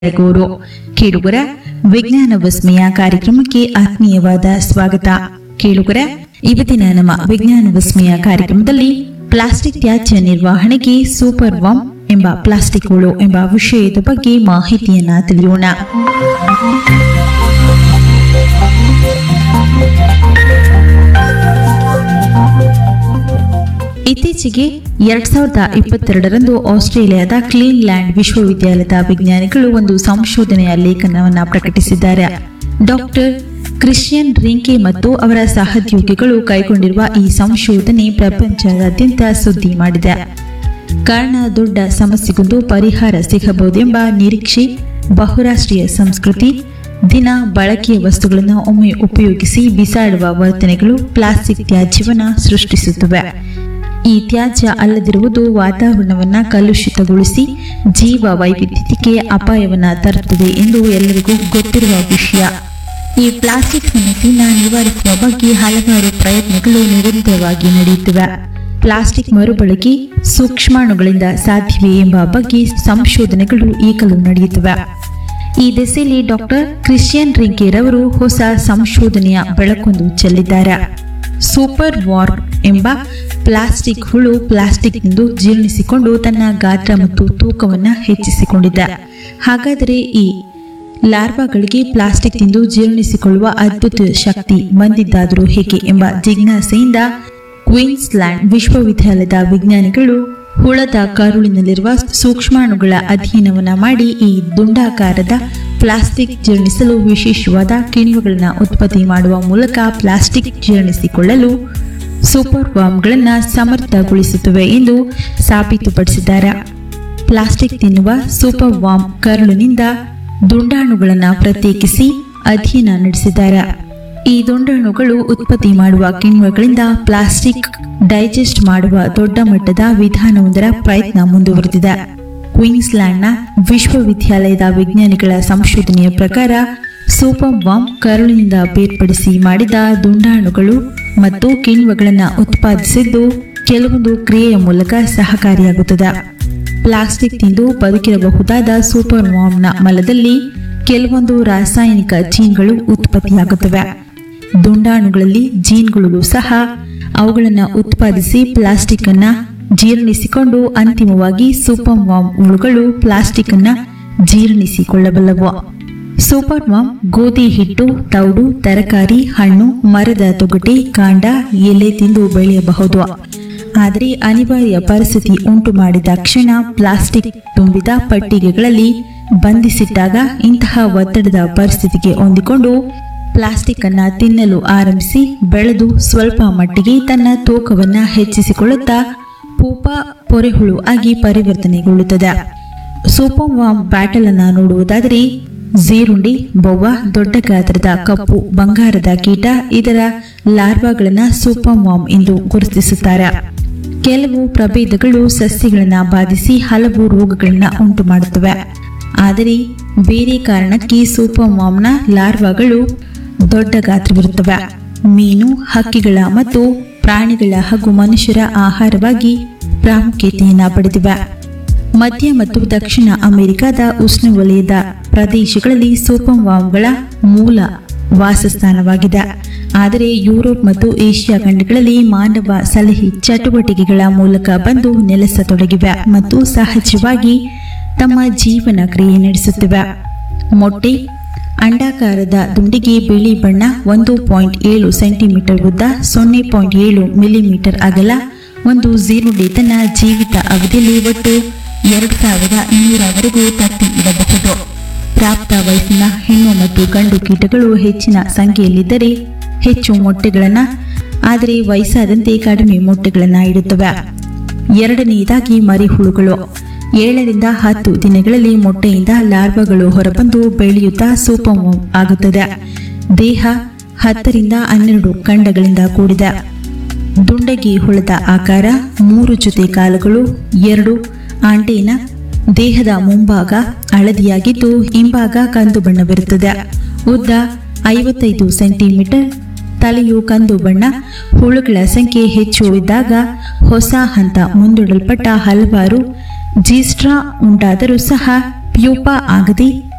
ಬೆಳಗೂರು ಕೇಳುಗರ ವಿಜ್ಞಾನ ವಿಸ್ಮಯ ಕಾರ್ಯಕ್ರಮಕ್ಕೆ ಆತ್ಮೀಯವಾದ ಸ್ವಾಗತ ಕೇಳುಗರ ಇವತ್ತಿನ ನಮ್ಮ ವಿಜ್ಞಾನ ವಿಸ್ಮಯ ಕಾರ್ಯಕ್ರಮದಲ್ಲಿ ಪ್ಲಾಸ್ಟಿಕ್ ತ್ಯಾಜ್ಯ ನಿರ್ವಹಣೆಗೆ ಸೂಪರ್ ವಾಮ್ ಎಂಬ ಪ್ಲಾಸ್ಟಿಕ್ಗಳು ಎಂಬ ವಿಷಯದ ಬಗ್ಗೆ ಮಾಹಿತಿಯನ್ನ ತಿಳಿಯೋಣ ಇತ್ತೀಚೆಗೆ ಎರಡ್ ಸಾವಿರದ ಇಪ್ಪತ್ತೆರಡರಂದು ಆಸ್ಟ್ರೇಲಿಯಾದ ಕ್ಲೀನ್ ಲ್ಯಾಂಡ್ ವಿಶ್ವವಿದ್ಯಾಲಯದ ವಿಜ್ಞಾನಿಗಳು ಒಂದು ಸಂಶೋಧನೆಯ ಲೇಖನವನ್ನು ಪ್ರಕಟಿಸಿದ್ದಾರೆ ಡಾಕ್ಟರ್ ಕ್ರಿಶ್ಚಿಯನ್ ರಿಂಕೆ ಮತ್ತು ಅವರ ಸಹೋದ್ಯೋಗಿಗಳು ಕೈಗೊಂಡಿರುವ ಈ ಸಂಶೋಧನೆ ಪ್ರಪಂಚದಾದ್ಯಂತ ಸುದ್ದಿ ಮಾಡಿದೆ ಕಾರಣ ದೊಡ್ಡ ಸಮಸ್ಯೆಗೊಂದು ಪರಿಹಾರ ಸಿಗಬಹುದೆಂಬ ನಿರೀಕ್ಷೆ ಬಹುರಾಷ್ಟ್ರೀಯ ಸಂಸ್ಕೃತಿ ದಿನ ಬಳಕೆಯ ವಸ್ತುಗಳನ್ನು ಒಮ್ಮೆ ಉಪಯೋಗಿಸಿ ಬಿಸಾಡುವ ವರ್ತನೆಗಳು ಪ್ಲಾಸ್ಟಿಕ್ ತ್ಯಾಜ್ಯವನ್ನ ಸೃಷ್ಟಿಸುತ್ತವೆ ಈ ತ್ಯಾಜ್ಯ ಅಲ್ಲದಿರುವುದು ವಾತಾವರಣವನ್ನ ಕಲುಷಿತಗೊಳಿಸಿ ಜೀವ ವೈವಿಧ್ಯತೆಗೆ ಅಪಾಯವನ್ನ ತರುತ್ತದೆ ಎಂದು ಎಲ್ಲರಿಗೂ ಗೊತ್ತಿರುವ ವಿಷಯ ಈ ಪ್ಲಾಸ್ಟಿಕ್ ಸಮಸ್ಯೆಯನ್ನು ನಿವಾರಿಸುವ ಬಗ್ಗೆ ಹಲವಾರು ಪ್ರಯತ್ನಗಳು ನಿರಂತರವಾಗಿ ನಡೆಯುತ್ತಿವೆ ಪ್ಲಾಸ್ಟಿಕ್ ಮರುಬಳಕೆ ಸೂಕ್ಷ್ಮಾಣುಗಳಿಂದ ಸಾಧ್ಯವೇ ಎಂಬ ಬಗ್ಗೆ ಸಂಶೋಧನೆಗಳು ಈಗಲೂ ನಡೆಯುತ್ತಿವೆ ಈ ದಿಸೆಯಲ್ಲಿ ಡಾಕ್ಟರ್ ಕ್ರಿಶ್ಚಿಯನ್ ರಿಂಕೇರವರು ಹೊಸ ಸಂಶೋಧನೆಯ ಬೆಳಕೊಂದು ಚೆಲ್ಲಿದ್ದಾರೆ ಸೂಪರ್ ವಾರ್ಮ್ ಎಂಬ ಪ್ಲಾಸ್ಟಿಕ್ ಹುಳು ಪ್ಲಾಸ್ಟಿಕ್ನಿಂದ ಜೀರ್ಣಿಸಿಕೊಂಡು ತನ್ನ ಗಾತ್ರ ಮತ್ತು ತೂಕವನ್ನು ಹೆಚ್ಚಿಸಿಕೊಂಡಿದೆ ಹಾಗಾದರೆ ಈ ಲಾರ್ವಾಗಳಿಗೆ ಪ್ಲಾಸ್ಟಿಕ್ ತಿಂದು ಜೀರ್ಣಿಸಿಕೊಳ್ಳುವ ಅದ್ಭುತ ಶಕ್ತಿ ಬಂದಿದ್ದಾದರೂ ಹೇಗೆ ಎಂಬ ಜಿಜ್ಞಾಸೆಯಿಂದ ಕ್ವೀನ್ಸ್ಲ್ಯಾಂಡ್ ವಿಶ್ವವಿದ್ಯಾಲಯದ ವಿಜ್ಞಾನಿಗಳು ಹುಳದ ಕರುಳಿನಲ್ಲಿರುವ ಸೂಕ್ಷ್ಮಾಣುಗಳ ಅಧ್ಯಯನವನ್ನ ಮಾಡಿ ಈ ದುಂಡಾಕಾರದ ಪ್ಲಾಸ್ಟಿಕ್ ಜೀರ್ಣಿಸಲು ವಿಶೇಷವಾದ ಕಿಣ್ವಗಳನ್ನು ಉತ್ಪತ್ತಿ ಮಾಡುವ ಮೂಲಕ ಪ್ಲಾಸ್ಟಿಕ್ ಜೀರ್ಣಿಸಿಕೊಳ್ಳಲು ಸೂಪರ್ ವಾಮ್ಗಳನ್ನು ಸಮರ್ಥಗೊಳಿಸುತ್ತವೆ ಎಂದು ಸಾಬೀತುಪಡಿಸಿದ್ದಾರೆ ಪ್ಲಾಸ್ಟಿಕ್ ತಿನ್ನುವ ಸೂಪರ್ ವಾಮ್ ಕರುಳಿನಿಂದ ದುಂಡಾಣುಗಳನ್ನು ಪ್ರತ್ಯೇಕಿಸಿ ಅಧ್ಯಯನ ನಡೆಸಿದ್ದಾರೆ ಈ ದುಂಡಾಣುಗಳು ಉತ್ಪತ್ತಿ ಮಾಡುವ ಕಿಣ್ವಗಳಿಂದ ಪ್ಲಾಸ್ಟಿಕ್ ಡೈಜೆಸ್ಟ್ ಮಾಡುವ ದೊಡ್ಡ ಮಟ್ಟದ ವಿಧಾನವೊಂದರ ಪ್ರಯತ್ನ ಮುಂದುವರೆದಿದೆ ಕ್ವೀನ್ಸ್ಲ್ಯಾಂಡ್ನ ವಿಶ್ವವಿದ್ಯಾಲಯದ ವಿಜ್ಞಾನಿಗಳ ಸಂಶೋಧನೆಯ ಪ್ರಕಾರ ಸೂಪರ್ ಬಾಂಬ್ ಕರುಳಿನಿಂದ ಬೇರ್ಪಡಿಸಿ ಮಾಡಿದ ದುಂಡಾಣುಗಳು ಮತ್ತು ಕಿಣ್ವಗಳನ್ನು ಉತ್ಪಾದಿಸಿದ್ದು ಕೆಲವೊಂದು ಕ್ರಿಯೆಯ ಮೂಲಕ ಸಹಕಾರಿಯಾಗುತ್ತದೆ ಪ್ಲಾಸ್ಟಿಕ್ ತಿಂದು ಬದುಕಿರಬಹುದಾದ ಸೂಪರ್ ವಾಮ್ನ ಮಲದಲ್ಲಿ ಕೆಲವೊಂದು ರಾಸಾಯನಿಕ ಜೀನ್ಗಳು ಉತ್ಪತ್ತಿಯಾಗುತ್ತವೆ ದುಂಡಾಣುಗಳಲ್ಲಿ ಜೀನ್ಗಳು ಸಹ ಅವುಗಳನ್ನು ಉತ್ಪಾದಿಸಿ ಪ್ಲಾಸ್ಟಿಕ್ ಅನ್ನ ಜೀರ್ಣಿಸಿಕೊಂಡು ಅಂತಿಮವಾಗಿ ಸೂಪರ್ ವಾಮ್ ಹುಳುಗಳು ಪ್ಲಾಸ್ಟಿಕ್ ಅನ್ನ ಜೀರ್ಣಿಸಿಕೊಳ್ಳಬಲ್ಲವು ಸೂಪರ್ ವಾಮ್ ಗೋಧಿ ಹಿಟ್ಟು ತೌಡು ತರಕಾರಿ ಹಣ್ಣು ಮರದ ತೊಗಟೆ ಕಾಂಡ ಎಲೆ ತಿಂದು ಬೆಳೆಯಬಹುದು ಆದರೆ ಅನಿವಾರ್ಯ ಪರಿಸ್ಥಿತಿ ಉಂಟು ಮಾಡಿದ ಕ್ಷಣ ಪ್ಲಾಸ್ಟಿಕ್ ತುಂಬಿದ ಪಟ್ಟಿಗೆಗಳಲ್ಲಿ ಬಂಧಿಸಿಟ್ಟಾಗ ಇಂತಹ ಒತ್ತಡದ ಪರಿಸ್ಥಿತಿಗೆ ಹೊಂದಿಕೊಂಡು ಪ್ಲಾಸ್ಟಿಕ್ ಅನ್ನ ತಿನ್ನಲು ಆರಂಭಿಸಿ ಬೆಳೆದು ಸ್ವಲ್ಪ ಮಟ್ಟಿಗೆ ತನ್ನ ತೂಕವನ್ನ ಹೆಚ್ಚಿಸಿಕೊಳ್ಳುತ್ತಾ ಪೂಪ ಪೊರೆಹುಳು ಆಗಿ ಪರಿವರ್ತನೆಗೊಳ್ಳುತ್ತದೆ ಸೂಪರ್ ವಾಮ್ ಬ್ಯಾಟಲ್ ಅನ್ನ ನೋಡುವುದಾದರೆ ಜೀರುಂಡಿ ಬೊವ್ವ ದೊಡ್ಡ ಗಾತ್ರದ ಕಪ್ಪು ಬಂಗಾರದ ಕೀಟ ಇದರ ಲಾರ್ವಾಗಳನ್ನ ಸೂಪರ್ ವಾಮ್ ಎಂದು ಗುರುತಿಸುತ್ತಾರೆ ಕೆಲವು ಪ್ರಭೇದಗಳು ಸಸ್ಯಗಳನ್ನ ಬಾಧಿಸಿ ಹಲವು ರೋಗಗಳನ್ನ ಉಂಟು ಮಾಡುತ್ತವೆ ಆದರೆ ಬೇರೆ ಕಾರಣಕ್ಕೆ ಸೂಪರ್ ವಾಮ್ನ ಲಾರ್ವಾಗಳು ದೊಡ್ಡ ಗಾತ್ರವಿರುತ್ತವೆ ಮೀನು ಹಕ್ಕಿಗಳ ಮತ್ತು ಪ್ರಾಣಿಗಳ ಹಾಗೂ ಮನುಷ್ಯರ ಆಹಾರವಾಗಿ ಪ್ರಾಮುಖ್ಯತೆಯನ್ನ ಪಡೆದಿವೆ ಮಧ್ಯ ಮತ್ತು ದಕ್ಷಿಣ ಅಮೆರಿಕದ ಉಷ್ಣವಲಯದ ಪ್ರದೇಶಗಳಲ್ಲಿ ಸೂಪರ್ ವಾಮ್ಗಳ ಮೂಲ ವಾಸಸ್ಥಾನವಾಗಿದೆ ಆದರೆ ಯುರೋಪ್ ಮತ್ತು ಏಷ್ಯಾ ಖಂಡಗಳಲ್ಲಿ ಮಾನವ ಸಲಹೆ ಚಟುವಟಿಕೆಗಳ ಮೂಲಕ ಬಂದು ನೆಲೆಸತೊಡಗಿವೆ ಮತ್ತು ಸಹಜವಾಗಿ ತಮ್ಮ ಜೀವನ ಕ್ರಿಯೆ ನಡೆಸುತ್ತಿವೆ ಮೊಟ್ಟೆ ಅಂಡಾಕಾರದ ದುಂಡಿಗೆ ಬಿಳಿ ಬಣ್ಣ ಒಂದು ಪಾಯಿಂಟ್ ಏಳು ಸೆಂಟಿಮೀಟರ್ ಉದ್ದ ಸೊನ್ನೆ ಪಾಯಿಂಟ್ ಏಳು ಮಿಲಿಮೀಟರ್ ಅಗಲ ಒಂದು ಜೀರುಂಡೆ ತನ್ನ ಜೀವಿತ ಅವಧಿಯಲ್ಲಿ ಒಟ್ಟು ಎರಡು ಸಾವಿರದ ಇನ್ನೂರವರೆಗೂ ತತ್ತಿ ಇಡಬಹುದು ಪ್ರಾಪ್ತ ವಯಸ್ಸಿನ ಹೆಣ್ಣು ಮತ್ತು ಗಂಡು ಕೀಟಗಳು ಹೆಚ್ಚಿನ ಸಂಖ್ಯೆಯಲ್ಲಿದ್ದರೆ ಹೆಚ್ಚು ಮೊಟ್ಟೆಗಳನ್ನು ಆದರೆ ವಯಸ್ಸಾದಂತೆ ಕಡಿಮೆ ಮೊಟ್ಟೆಗಳನ್ನು ಇಡುತ್ತವೆ ಎರಡನೆಯದಾಗಿ ಮರಿಹುಳುಗಳು ಏಳರಿಂದ ಹತ್ತು ದಿನಗಳಲ್ಲಿ ಮೊಟ್ಟೆಯಿಂದ ಲಾರ್ವಾಗಳು ಹೊರಬಂದು ಬೆಳೆಯುತ್ತಾ ಸೂಪರ್ ಆಗುತ್ತದೆ ದೇಹ ಹತ್ತರಿಂದ ಹನ್ನೆರಡು ಖಂಡಗಳಿಂದ ಕೂಡಿದೆ ದುಂಡಗಿ ಹುಳದ ಆಕಾರ ಮೂರು ಜೊತೆ ಕಾಲುಗಳು ಎರಡು ಆಂಟೇನ ದೇಹದ ಮುಂಭಾಗ ಹಳದಿಯಾಗಿದ್ದು ಹಿಂಭಾಗ ಕಂದು ಬಣ್ಣವಿರುತ್ತದೆ ಉದ್ದ ಐವತ್ತೈದು ಸೆಂಟಿಮೀಟರ್ ತಲೆಯು ಕಂದು ಬಣ್ಣ ಹುಳುಗಳ ಸಂಖ್ಯೆ ಹೆಚ್ಚು ಇದ್ದಾಗ ಹೊಸ ಹಂತ ಮುಂದೂಡಲ್ಪಟ್ಟ ಹಲವಾರು ಜೀಸ್ಟ್ರಾ ಉಂಟಾದರೂ ಸಹ ಪ್ಯೂಪ ಆಗದೆ